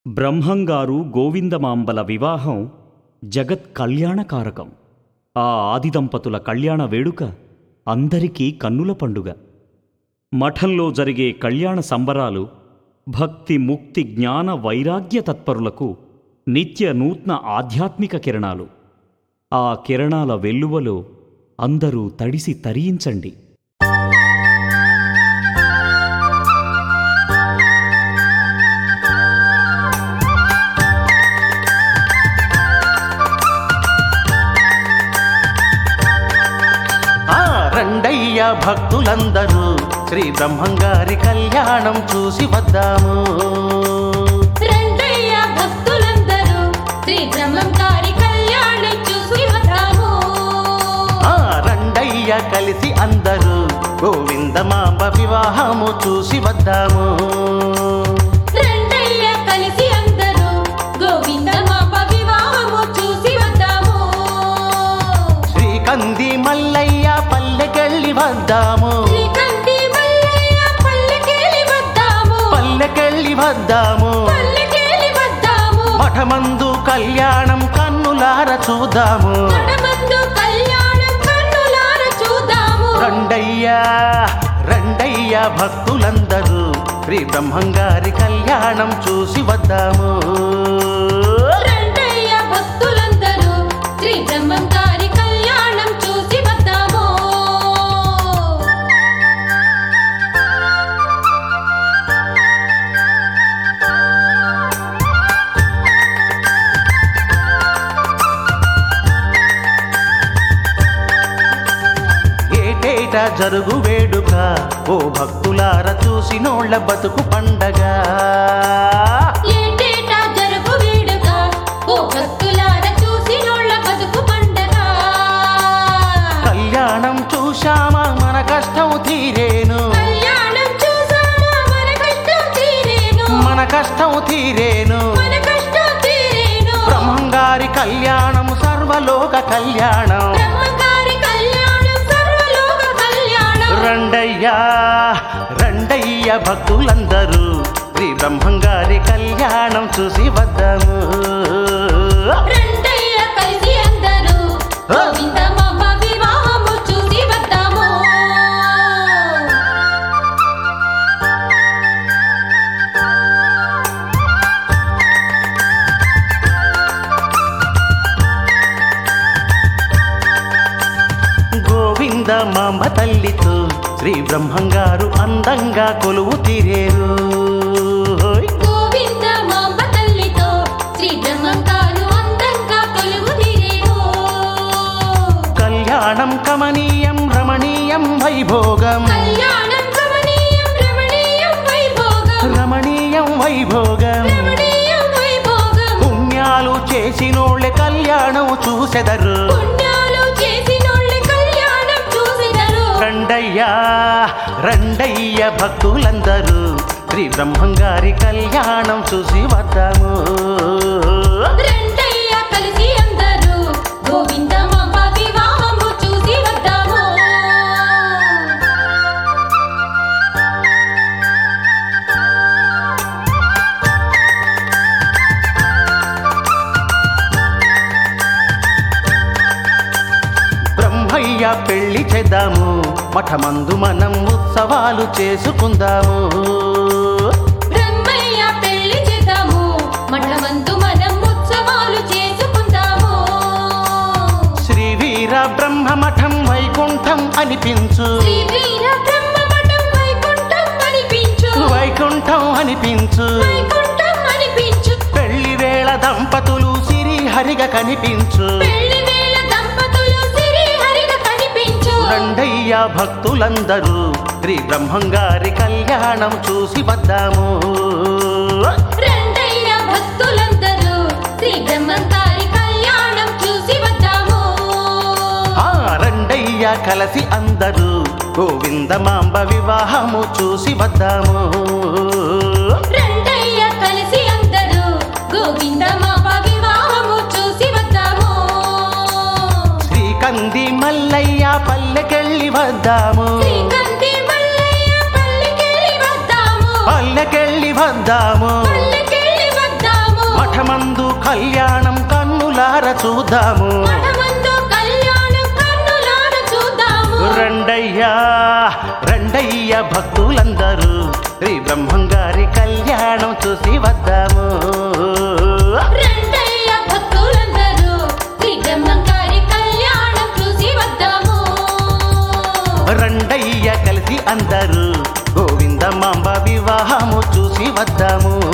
బ్రహ్మంగారు గోవిందమాంబల వివాహం జగత్ కళ్యాణకారకం ఆ ఆది దంపతుల కళ్యాణ వేడుక అందరికీ కన్నుల పండుగ మఠంలో జరిగే కళ్యాణ సంబరాలు భక్తి ముక్తి జ్ఞాన వైరాగ్య తత్పరులకు నిత్య నూత్న ఆధ్యాత్మిక కిరణాలు ఆ కిరణాల వెల్లువలో అందరూ తడిసి తరించండి ఆ రండయ్య భక్తులందరూ శ్రీ బ్రహ్మంగారి కళ్యాణం చూసి వద్దాము రండయ్య భక్తులందరూ శ్రీ బ్రహ్మంగారి కళ్యాణం చూసి వద్దాము ఆ రండయ్య కలిసి అందరూ గోవిందమాంబ వివాహము చూసి వద్దాము రండయ్య కలిసి అందరూ గోవిందమాంబ వివాహము చూసి వద్దాము శ్రీకంది మల్లయ్య పల్లెకెళ్ళి వద్దాము శ్రీకంఠి మల్లయ్య పల్లెకేలి వద్దాము పల్లెకెళ్ళి వద్దాము పల్లెకేలి వద్దాము మఠమందు కళ్యాణం కన్నులార చూద్దాము మనమందు కళ్యాణం కన్నులార చూద్దాము రండయ్యా రండయ్యా భక్తులందరూ శ్రీ బ్రహ్మంగారి కళ్యాణం చూసి వద్దాము రండయ్య భక్తులందరూ శ్రీ బ్రహ్మంగారి కళ్యాణం చూసి వద్దాము ఏటేటా జరుగు వేడుక ఓ భక్తులార చూసినోళ్ళ బతుకు పండగ ఏటేటా జరుగు వేడుక ఓ భక్తులార చూసినోళ్ళ బతుకు పండగ కళ్యాణం చూశామా మన కష్టం తీరేను కళ్యాణం చూసారా మన కష్టం తీరేను మన కష్టం తీరేను మన కష్టం తీరేను బ్రహ్మంగారి కళ్యాణం సర్వలోక కళ్యాణం బ్రహ్మగారి కళ్యాణం సర్వలోక కళ్యాణం రండయ్యా రండయ్య భక్తులందరూ శ్రీ బ్రహ్మంగారి కళ్యాణం చూసి వద్దాము రండయ్య కలిసి అందరూ గోవిందమాంబ వివాహము చూసి వద్దాము గోవింద మాంబ తల్లితో శ్రీ బ్రహ్మంగారు అందంగా కొలువు తీరేరు గోవింద మాంబ తల్లితో శ్రీ బ్రహ్మంగారు అందంగా కొలువు తీరేరు కళ్యాణం కమనీయం రమణీయం వైభోగం కళ్యాణం కమనీయం రమణీయం వైభోగం రమణీయం వైభోగం రమణీయం వైభోగం పుణ్యాలు చేసినోళ్ళే కళ్యాణం చూసెదరు పుణ్యాలు చేసినోళ్ళ కళ్యాణం చూసిదరు రండయ్యా రండయ్య భక్తులందరూ శ్రీ బ్రహ్మంగారి కళ్యాణం చూసి వద్దాము రండయ్య కలిసి అందరూ గోవిందమాంబ వివాహము చూసి వద్దాము బ్రహ్మయ్య పెళ్లి చేద్దాము మఠమందు మనం ఉత్సవాలు చేసుకుందాము బ్రహ్మయ్య పెళ్లి చేద్దాము మఠమందు మనం ఉత్సవాలు చేసుకుందాము శ్రీ వీర బ్రహ్మ మఠం వైకుంఠం అనిపించు శ్రీ వీర బ్రహ్మ మఠం వైకుంఠం అనిపించు వైకుంఠం అనిపించు వైకుంఠం అనిపించు పెళ్లి వేళ దంపతులు సిరి హరిగా కనిపించు పెళ్లి వేళ దంపతులు సిరి హరిగా కనిపించు రండయ్య భక్తులందరూ శ్రీ బ్రహ్మంగారి కళ్యాణం చూసి వద్దాము రండయ్య భక్తులందరూ శ్రీ బ్రహ్మంగారి కళ్యాణం చూసి వద్దాము ఆ రండయ్య కలసి అందరూ గోవిందమాంబ వివాహము చూసి వద్దాము రండయ్య కలిసి అందరూ గోవిందమాంబ వివాహము చూసి వద్దాము శ్రీకంది మల్లయ్య పల్లెకెళ్ళి వద్దాము శ్రీకంఠి మల్లయ్య పల్లెకేలి వద్దాము పల్లెకెళ్ళి వద్దాము పల్లెకేలి వద్దాము మఠమందు కళ్యాణం కన్నులార చూద్దాము మఠమందు కళ్యాణం కన్నులార చూద్దాము రండయ్యా రండయ్య భక్తులందరూ శ్రీ బ్రహ్మంగారి కళ్యాణం చూసి వద్దాము రండయ్య భక్తులందరూ శ్రీ బ్రహ్మంగారి కళ్యాణం చూసి వద్దాము రండయ్య కలిసి అందరూ గోవిందమాంబ వివాహము చూసి వద్దాము